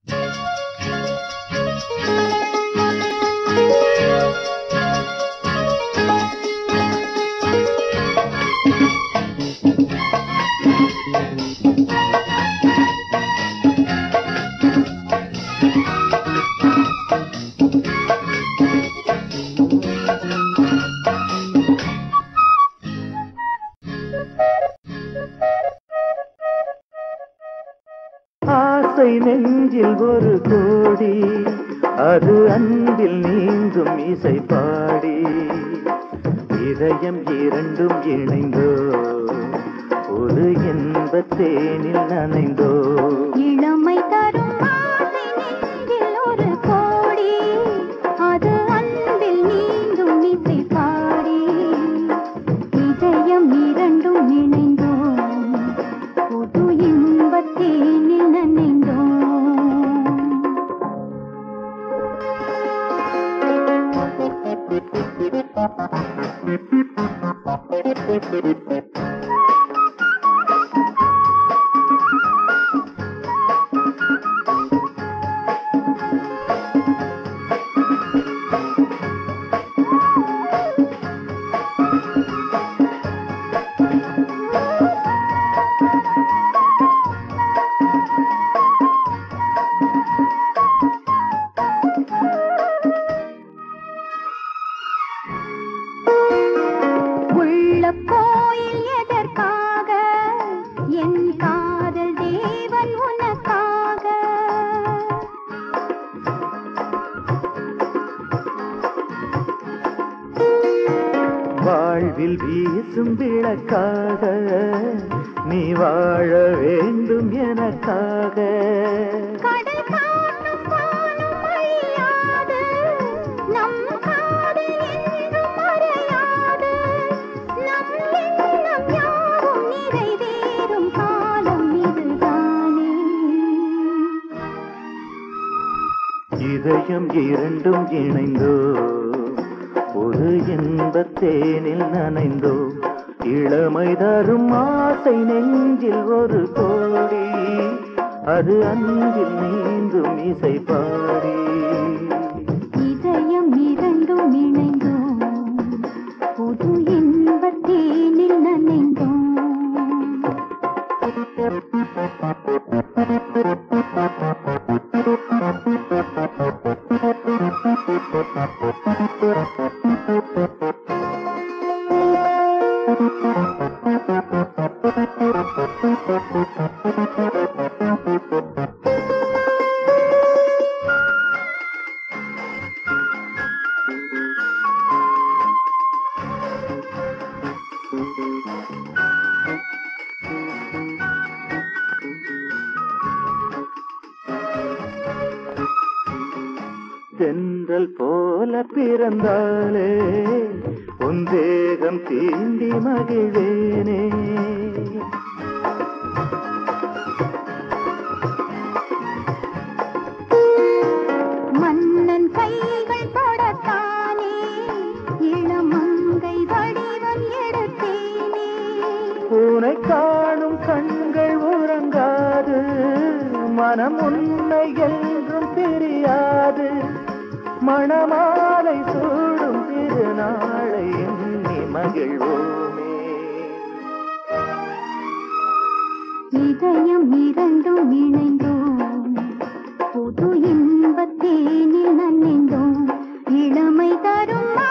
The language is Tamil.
ஆசை நெஞ்சில் ஒரு கோடி அது அன்பில் நீந்தும் இசை பாடி இதயம் இரண்டும் இணைந்தோ ஒரு இன்பத் தேனில் நனைந்தோ இளமை தரும் ஆசை நெஞ்சில் ஒரு கோடி அது அன்பில் நீந்தும் இசை பாடி இதயம் இரண்டும் இணைந்தோம் புது இன்பத்தேனில் நனைந்தோம் உள்ள கோயில் எதற்காக என் காதல் தேவன் உனக்காக வாழ்வில் வீசும் விளக்காக நீ வாழ வேண்டும் எனக்காக கடல் காணும் வானம் அழியாது நம் காதல் என்றும் மறையாது நம் எண்ணம் யாவும் நிறைவேறும் காலம் இதுதானே இதயம் இரண்டும் இணைந்தோ ஒரு இன்பத் தேனில் நனைந்தோ இளமை தரும் ஆசை நெஞ்சில் ஒரு கோடி அது அன்பில் நீந்தும் இசை பாடி இதயம் இரண்டும் இணைந்தோம் புது இன்பத்தேனில் நனைந்தோம் தென்றல் போல பிறந்தாலே உன் தேகம் தீண்டி மகிழ்வேனே மன்னன் கைகள் தொடத்தானே இளமங்கை வடிவம் எடுத்தேனே உனை காணும் கண்கள் உறங்காது மனம் உன்னை என்றும் பிரியாது மணமாலை சூடும் திருநாளை எண்ணி மகிழ்வோமே இதயம் இரண்டும் இணைந்தோம் புது இன்பத்தேனில் நனைந்தோம் இளமை தரும்